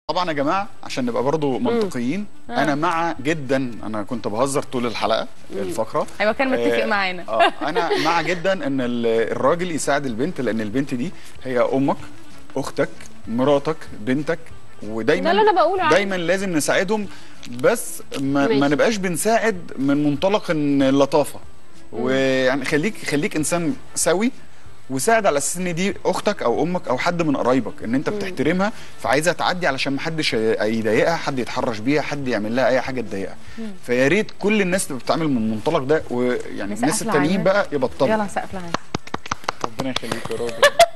طبعا يا جماعه عشان نبقى برضو منطقيين آه. انا مع جدا انا كنت بهزر طول الحلقه الفقره ايوه كان متفق آه، معانا اه انا مع جدا ان ال- الراجل يساعد البنت لان البنت دي هي امك اختك مراتك بنتك ودايما ده اللي أنا بقوله عادي. دايما لازم نساعدهم بس ما, ماشي. ما نبقاش بنساعد من منطلق ان اللطافه ويعني خليك خليك انسان سوي وساعد على اساس ان دي اختك او امك او حد من قرايبك ان انت بتحترمها فعايزها تعدي علشان ما حدش يضايقها حد يتحرش بيها حد يعمل لها اي حاجه تضايقها فيا ريت كل الناس تبقى بتتعامل من المنطلق ده ويعني نسقف الناس لها التانيين عايزة. بقى يبطلوا يلا نسقف لها ربنا يخليك يا رب